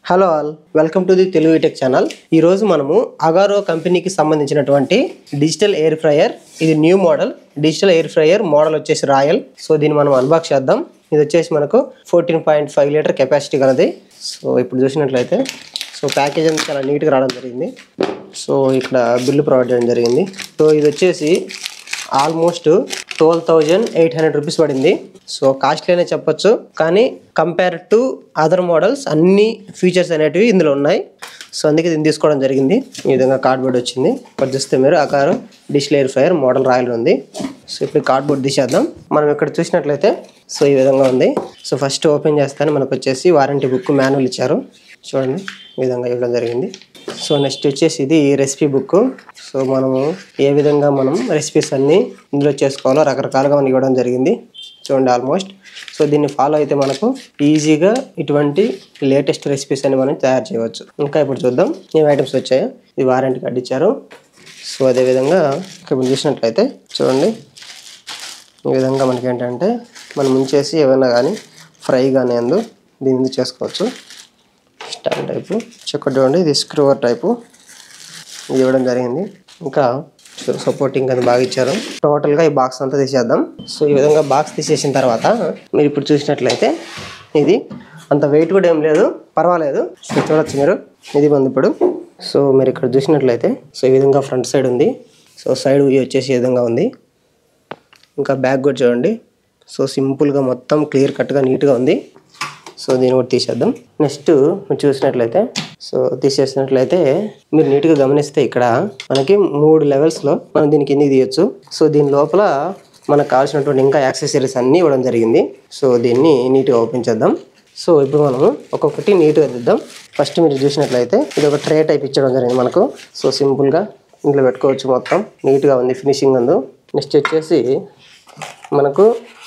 hello all welcome to the Telugu tech channel ఈ రోజు మనము అగారో కంపెనీకి సంబంధించినటువంటి డిజిటల్ ఎయిర్ ఫ్రయర్ ఇది new model digital air fryer model వచ్చేసి రాయల్ సో దీన్ని మనం అన్బాక్స్ చేద్దాం ఇది వచ్చేసి మనకు fourteen point five litre capacity కలది సో ఇప్పుడు చూసినట్లయితే సో ప్యాకేజ్ అంతా చాలా నీట్గా రావడం జరిగింది సో ఇక్కడ బిల్లు ప్రొవైడ్ చేయడం జరిగింది సో ఇది వచ్చేసి almost twelve thousand eight hundred rupees పడింది సో కాస్ట్లీ అనే చెప్పొచ్చు కానీ కంపేర్ టు అదర్ మోడల్స్ అన్ని ఫీచర్స్ అనేటివి ఇందులో ఉన్నాయి సో అందుకే దీన్ని తీసుకోవడం జరిగింది ఈ విధంగా కార్డ్బోర్డ్ వచ్చింది ఇక్కడ చూస్తే మీరు ఆకారం display air fryer model royal ఉంది సో ఇప్పుడు కార్డ్బోర్డ్ తీసేద్దాం మనం ఇక్కడ చూసినట్లయితే సో ఈ విధంగా ఉంది సో ఫస్ట్ ఓపెన్ చేస్తానే మనకు వచ్చేసి వారంటీ బుక్ మాన్యువల్ ఇచ్చారు చూడండి ఈ విధంగా ఇవ్వడం జరిగింది సో నెక్స్ట్ వచ్చేసి ఇది రెసిపీ బుక్ సో మనము ఏ విధంగా మనం రెసిపీస్ అన్నీ ఇందులో చేసుకోవాలో రకరకాలుగా మనకి ఇవ్వడం జరిగింది చూడండి ఆల్మోస్ట్ సో దీన్ని ఫాలో అయితే మనకు ఈజీగా ఇటువంటి లేటెస్ట్ రెసిపీస్ అని మనం తయారు చేయవచ్చు ఇంకా ఇప్పుడు చూద్దాం ఏం ఐటమ్స్ వచ్చాయో ఇది వారంటీ కార్డు ఇచ్చారు సో అదేవిధంగా ఇక్కడ చూసినట్లయితే చూడండి ఈ విధంగా మనకి ఏంటంటే మనం ముంచేసి ఏమైనా కానీ ఫ్రై కానీ అందు దీన్ని చేసుకోవచ్చు స్టాండ్ టైపు చెక్క చూడండి ఇది స్క్రూవర్ టైపు ఇది ఇవ్వడం జరిగింది ఇంకా సపోర్టింగ్ అది బాగా ఇచ్చారు టోటల్గా ఈ బాక్స్ అంతా తీసేద్దాం సో ఈ విధంగా బాక్స్ తీసేసిన తర్వాత మీరు ఇప్పుడు చూసినట్లయితే ఇది అంత వెయిట్ కూడా ఏం లేదు పర్వాలేదు సో చూడొచ్చు మీరు ఇది మంది ఇప్పుడు సో మీరు ఇక్కడ చూసినట్లయితే సో ఈ విధంగా ఫ్రంట్ సైడ్ ఉంది సో సైడ్ వ్యూ వచ్చేసి ఈ విధంగా ఉంది ఇంకా బ్యాక్ కూడా చూడండి సో సింపుల్గా మొత్తం క్లియర్ కట్గా నీట్గా ఉంది సో దీన్ని కూడా తీసేద్దాం నెక్స్ట్ మీరు చూసినట్లయితే సో తీసేసినట్లయితే మీరు నీట్గా గమనిస్తే ఇక్కడ మనకి మూడు లెవెల్స్లో మనం దీని కిందికి తీయొచ్చు సో దీని లోపల మనకు కావాల్సినటువంటి ఇంకా యాక్సెసరీస్ అన్నీ ఇవ్వడం జరిగింది సో దీన్ని నీట్గా ఓపెన్ చేద్దాం సో ఇప్పుడు మనము ఒక్కొక్కటి నీట్గా దిద్దాం ఫస్ట్ మీరు చూసినట్లయితే ఇది ఒక ట్రే టైప్ ఇచ్చడం జరిగింది మనకు సో సింపుల్గా ఇంట్లో పెట్టుకోవచ్చు మొత్తం నీట్గా ఉంది ఫినిషింగ్ అందు నెక్స్ట్ వచ్చేసి మనకు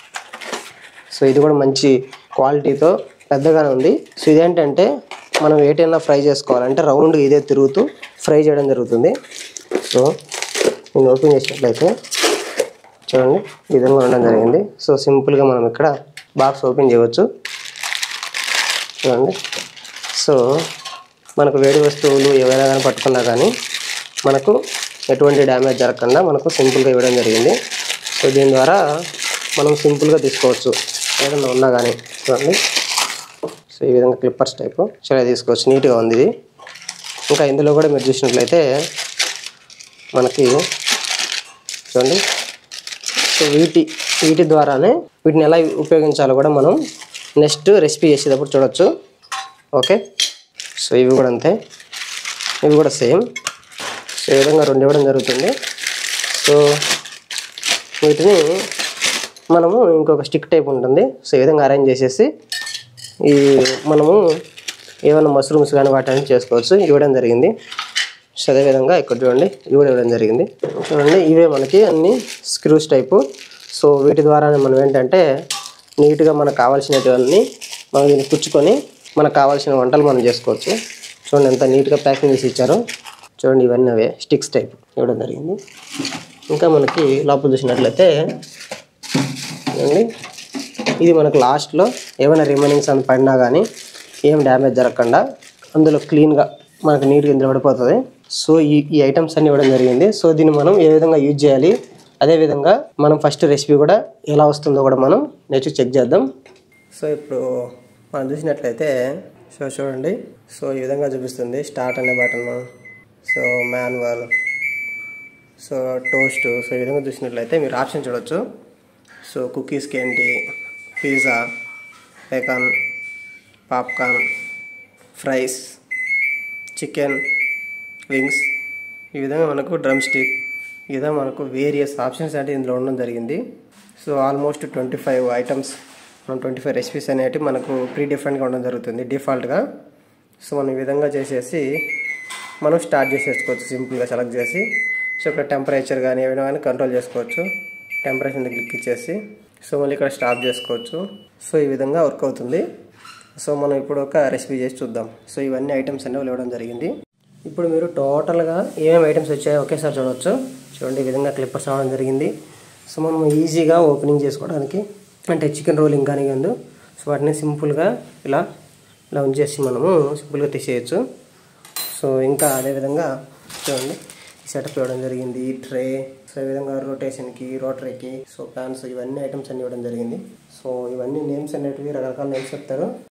సో ఇది కూడా మంచి క్వాలిటీతో పెద్దగానే ఉంది సో ఇదేంటంటే మనం ఏటైనా ఫ్రై చేసుకోవాలంటే రౌండ్గా ఇదే తిరుగుతూ ఫ్రై చేయడం జరుగుతుంది సో నేను ఓపెన్ చేసినట్లయితే చూడండి ఈ విధంగా ఉండడం జరిగింది సో సింపుల్గా మనం ఇక్కడ బాక్స్ ఓపెన్ చేయవచ్చు చూడండి సో మనకు వేడి వస్తువులు ఏవైనా కానీ పట్టుకున్నా కానీ మనకు ఎటువంటి డ్యామేజ్ జరగకుండా మనకు సింపుల్గా ఇవ్వడం జరిగింది సో దీని ద్వారా మనం సింపుల్గా తీసుకోవచ్చు ఏదైనా ఉన్నా కానీ చూడండి సో ఈ విధంగా క్లిప్పర్స్ టైపు చాలా తీసుకోవచ్చు నీట్గా ఉంది ఇది ఇంకా ఇందులో కూడా మీరు చూసినట్లయితే మనకి చూడండి సో వీటి వీటి ద్వారానే వీటిని ఎలా ఉపయోగించాలో కూడా మనం నెక్స్ట్ రెసిపీ చేసేటప్పుడు చూడొచ్చు ఓకే సో ఇవి కూడా అంతే ఇవి కూడా సేమ్ సో ఈ విధంగా రెండు ఇవ్వడం జరుగుతుంది సో వీటిని మనము ఇంకొక స్టిక్ టైప్ ఉంటుంది సో ఈ విధంగా అరేంజ్ చేసేసి ఈ మనము ఏమైనా మష్రూమ్స్ కానీ వాటిని చేసుకోవచ్చు ఇవ్వడం జరిగింది సో అదేవిధంగా ఇక్కడ చూడండి ఇవి కూడా ఇవ్వడం జరిగింది చూడండి ఇవే మనకి అన్ని స్క్రూస్ టైపు సో వీటి ద్వారానే మనం ఏంటంటే నీట్గా మనకు కావాల్సినటువన్నీ మనం దీన్ని పుచ్చుకొని మనకు కావాల్సిన వంటలు మనం చేసుకోవచ్చు చూడండి ఎంత నీట్గా ప్యాకింగ్ చేసి ఇచ్చారో చూడండి ఇవన్నీ అవే స్టిక్స్ టైప్ ఇవ్వడం జరిగింది ఇంకా మనకి లోపల చూసినట్లయితే చూడండి ఇది మనకు లాస్ట్లో ఏమైనా రిమైనింగ్స్ అని పడినా కానీ ఏం డ్యామేజ్ జరగకుండా అందులో క్లీన్గా మనకు నీట్గా ఇందులో పడిపోతుంది సో ఈ ఈ ఐటమ్స్ అన్ని ఇవ్వడం జరిగింది సో దీన్ని మనం ఏ విధంగా యూజ్ చేయాలి అదేవిధంగా మనం ఫస్ట్ రెసిపీ కూడా ఎలా వస్తుందో కూడా మనం నెక్స్ట్ చెక్ చేద్దాం సో ఇప్పుడు మనం చూసినట్లయితే సో చూడండి సో ఈ విధంగా చూపిస్తుంది స్టార్ట్ అనే button so manual so toast so ఈ విధంగా చూసినట్లయితే మీరు ఆప్షన్ చూడొచ్చు సో కుకీస్కి ఏంటి pizza bacon popcorn fries chicken wings ఈ విధంగా మనకు డ్రమ్ స్టిక్ ఈ విధంగా మనకు వేరియస్ ఆప్షన్స్ అంటే ఇందులో ఉండడం జరిగింది so almost twenty five items మనం ట్వంటీ ఫైవ్ రెసిపీస్ అనేటివి మనకు ప్రీ డిఫరెంట్గా ఉండడం జరుగుతుంది డిఫాల్ట్గా సో మనం ఈ విధంగా చేసేసి మనం స్టార్ట్ చేసేసుకోవచ్చు సింపుల్గా సెలెక్ట్ చేసి సో ఇక్కడ టెంపరేచర్ కానీ ఏమైనా కానీ కంట్రోల్ చేసుకోవచ్చు టెంపరేచర్ మీద క్లిక్ ఇచ్చేసి సో మళ్ళీ ఇక్కడ స్టాప్ చేసుకోవచ్చు సో ఈ విధంగా వర్క్ అవుతుంది సో మనం ఇప్పుడు ఒక రెసిపీ చేసి చూద్దాం సో ఇవన్నీ ఐటమ్స్ అనేవి ఇవ్వడం జరిగింది ఇప్పుడు మీరు టోటల్గా ఏమేమి ఐటమ్స్ వచ్చాయో ఒకేసారి చూడవచ్చు చూడండి ఈ విధంగా క్లిప్పర్స్ రావడం జరిగింది సో మనం ఈజీగా ఓపెనింగ్ చేసుకోవడానికి అంటే చికెన్ రోలింగ్ కానీ కాదు సో వాటిని సింపుల్గా ఇలా ఇలా ఉంచేసి మనము సింపుల్గా తీసేయచ్చు సో ఇంకా అదేవిధంగా చూడండి ఈ సెటప్ ఇవ్వడం జరిగింది ట్రే సో ఈ విధంగా రొటేషన్కి రోటరీకి సో ప్యాన్స్ ఇవన్నీ ఐటమ్స్ అన్ని ఇవ్వడం జరిగింది సో ఇవన్నీ నేమ్స్ అనేటివి రకరకాల నేమ్స్ చెప్తారు